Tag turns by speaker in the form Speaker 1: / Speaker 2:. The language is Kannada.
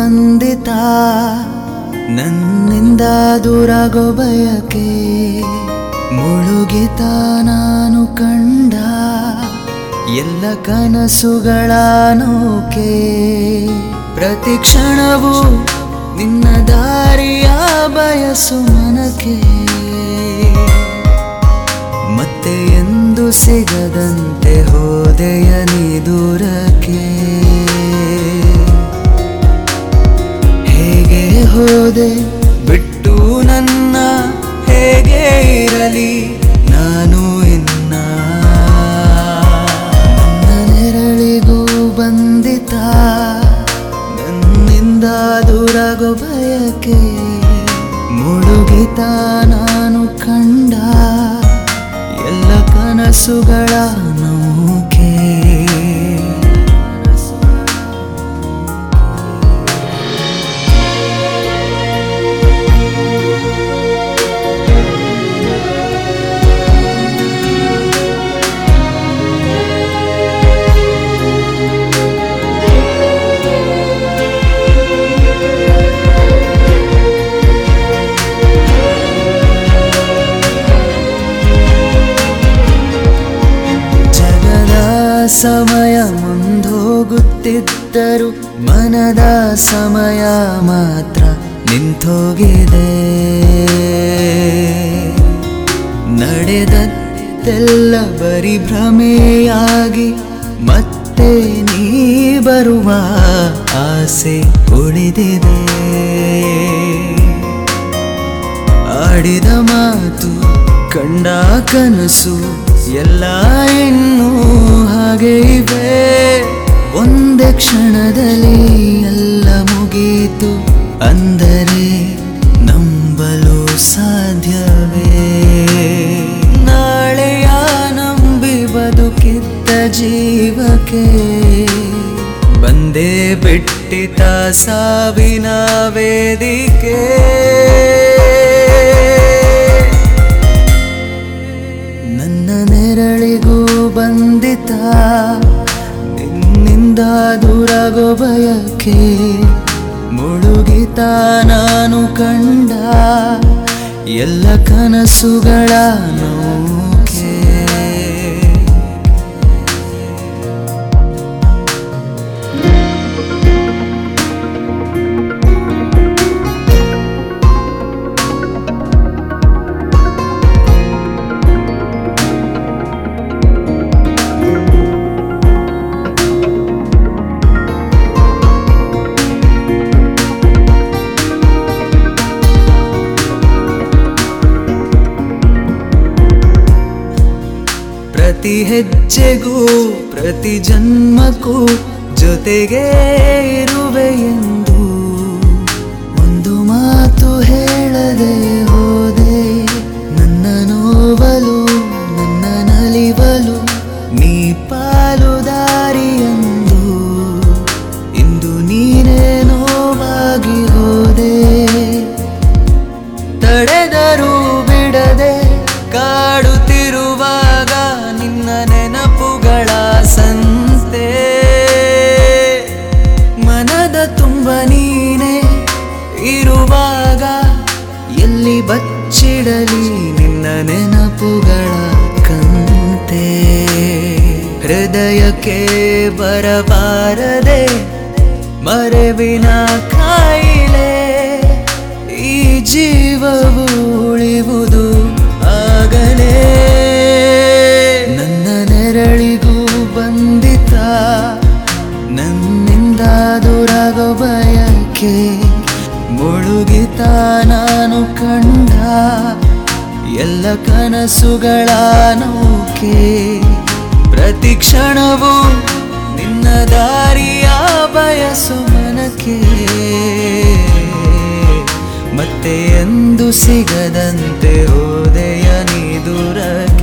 Speaker 1: ಬಂದಿತ ನನ್ನಿಂದ ದೂರಾಗೋ ಬಯಕೆ ಮುಳುಗಿತ ನಾನು ಕಂಡ ಎಲ್ಲ ಕನಸುಗಳ ನೌಕೆ ಪ್ರತಿ ಕ್ಷಣವೂ ನಿನ್ನ ದಾರಿಯ ಬಯಸು ಮನಕ್ಕೆ ಮತ್ತೆ ಎಂದು ಸಿಗದಂತೆ ಹೋದೆಯ ನೀ ದೂರಕ್ಕೆ ಹೇಗೆ ಹೋದೆ ಬಿಟ್ಟು ನನ್ನ ಹೇಗೆ ಇರಲಿ ನಾನು ಇನ್ನ ನನ್ನ ನೆರಳಿಗೂ ಬಂದಿತ ನನ್ನಿಂದ ದೂರಾಗೋ ಬಯಕೆ ಮುಳುಗಿತ ನಾನು ಕಂಡ ಎಲ್ಲ ಕನಸುಗಳ ನೌಕೆ ಜಗದ ಸಮಯ ಮುಂದೋಗುತ್ತಿದ್ದರು ಮನದ ಸಮಯ ಮಾತ್ರ ನಿಂತೋಗಿದೆ ನಡೆದದ್ದೆಲ್ಲ ಬರಿ ಭ್ರಮೆಯಾಗಿ ಮತ್ತೆ ನೀ ಬರುವ ಆಸೆ ಉಳಿದಿದೆ ಆಡಿದ ಮಾತು ಕಂಡ ಕನಸು ಎಲ್ಲ ಇನ್ನೂ ಹಾಗೆ ಇವೆ ಒಂದೇ ಕ್ಷಣದಲ್ಲಿ ಎಲ್ಲ ಮುಗೀತು ಅಂದರೆ ನಂಬಲು ಸಾಧ್ಯವೇ ನಾಳೆಯ ನಂಬಿ ಬದುಕಿದ್ದ ಜೀವಕ್ಕೆ ಬಂದೇ ಬಿಟ್ಟಿತ ಸಾವಿನ ವೇದಿಕೆ ನನ್ನ ನೆರಳಿಗೂ ಬಂದಿತ ನಿನ್ನಿಂದ ದೂರಾಗೋ ಬಯಕೆ ಮುಳುಗಿತ ನಾನು ಕಂಡ ಎಲ್ಲ ಕನಸುಗಳ ನೌಕೆ ಪ್ರತಿ ಹೆಜ್ಜೆಗೂ ಪ್ರತಿ ಜನ್ಮಕ್ಕೂ ಜೊತೆಗೆ ಇರುವೆ ಎಂದು ಒಂದು ಮಾತು ಹೇಳದೆ ಹೋದೆ ನನ್ನ ನೋವಲು ನನ್ನ ನಲಿವಲು ನೀ ಪಾಲುದಾರಿಯಂದು ಇಂದು ನೀನೇ ನೋವಾಗಿ ಹೋದೆ ತಡೆದರೂ ಬಿಡದೆ ಕಾಡುತ್ತಿರುವಾಗ ನಿನ್ನ ನೆನಪುಗಳ ಸಂತೆ ಮನದ ತುಂಬ ನೀನೆ ಇರುವಾಗ ಎಲ್ಲಿ ಬಚ್ಚಿಡಲಿ ನಿನ್ನ ನೆನಪುಗಳ ಕಂತೆ ಹೃದಯಕ್ಕೆ ಬರಬಾರದೆ ಮರೆವಿನ ಕಾಯಿಲೆ ಈ ಜೀವವು ಉಳಿವುದು ಆಗಲೇ ನನ್ನ ನೆರಳಿಗೂ ಬಂದಿತ ನನ್ನಿಂದ ದೂರಾಗೋ ಬಯಕೆ ಮುಳುಗಿತ ನಾನು ಕಂಡ ಎಲ್ಲ ಕನಸುಗಳ ನೌಕೆ ಪ್ರತಿ ಕ್ಷಣವೂ ನಿನ್ನ ದಾರಿಯ ಬಯಸು ಮನಕ್ಕೆ ಮತ್ತೆ ಎಂದು ಸಿಗದಂತೆ ಹೋದೆಯ ನೀ ದೂರಕ್ಕೆ